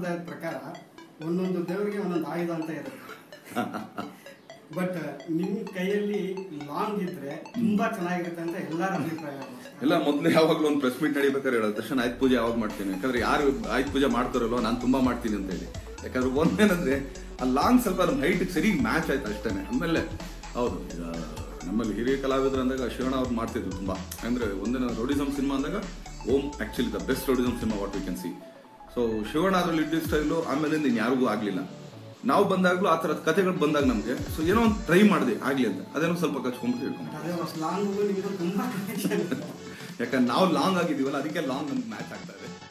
ಸಂಪ್ರದಾಯದ ಪ್ರಕಾರ ಒಂದೊಂದು ದೇವರಿಗೆ ಒಂದೊಂದು ಆಯುಧ ಅಂತ ಇರುತ್ತೆ ಬಟ್ ನಿಮ್ಮ ಕೈಯಲ್ಲಿ ಲಾಂಗ್ ಇದ್ರೆ ತುಂಬಾ ಚೆನ್ನಾಗಿರುತ್ತೆ ಅಂತ ಎಲ್ಲರ ಅಭಿಪ್ರಾಯ ಎಲ್ಲ ಮೊದಲು ಯಾವಾಗಲೂ ಒಂದು ಪ್ರೆಸ್ ಮೀಟ್ ನಡಿಬೇಕಾದ್ರೆ ಹೇಳೋದು ತಕ್ಷಣ ಆಯ್ತು ಪೂಜೆ ಯಾವಾಗ ಮಾಡ್ತೀನಿ ಯಾಕಂದ್ರೆ ಯಾರು ಆಯ್ತು ಪೂಜೆ ಮಾಡ್ತಾರಲ್ಲೋ ನಾನು ತುಂಬಾ ಮಾಡ್ತೀನಿ ಅಂತ ಹೇಳಿ ಯಾಕಂದ್ರೆ ಒಂದೇನಂದ್ರೆ ಆ ಲಾಂಗ್ ಸ್ವಲ್ಪ ನಮ್ಮ ಹೈಟ್ ಸರಿ ಮ್ಯಾಚ್ ಆಯ್ತು ಅಷ್ಟೇನೆ ಆಮೇಲೆ ಹೌದು ಈಗ ನಮ್ಮಲ್ಲಿ ಹಿರಿಯ ಕಲಾವಿದರು ಅಂದಾಗ ಶಿವಣ್ಣ ಅವ್ರು ಮಾಡ್ತಿದ್ರು ತುಂಬಾ ಅಂದ್ರೆ ಒಂದಿನ ರೌಡಿಸಮ್ ಸಿನಿಮಾ ಅಂದಾಗ ಓಮ್ actually the best rowdyism cinema what we can see so Shivanna ಅದ್ರಲ್ಲಿ ಇದ್ದ ಸ್ಟೈಲು ಆಮೇಲೆ ಇನ್ನು ಯಾರಿಗೂ ಆಗ್ಲಿಲ್ಲ ನಾವು ಬಂದಾಗ್ಲೂ ಆ ಥರದ ಕಥೆಗಳು ಬಂದಾಗ ನಮಗೆ ಸೊ ಏನೋ ಒಂದು ಟ್ರೈ ಮಾಡಿದೆ ಆಗ್ಲಿ ಅಂತ ಅದೇನೋ ಸ್ವಲ್ಪ ಕಚ್ಕೊಂಡ್ಬಿಟ್ಟು ಹೇಳ್ಕೊಂಡು ಅದೇ ಲಾಂಗ್ ನಿಮ್ದು ತುಂಬಾ connection ಇದೆ. ಯಾಕಂದ್ರೆ ನಾವು ಲಾಂಗ್ ಆಗಿದೀವಲ್ಲ ಅದಕ್ಕೆ ಲಾಂಗ್ ನಮ್ಗೆ ಮ್ಯಾಚ್ ಆಗ್ತಾ ಇದೆ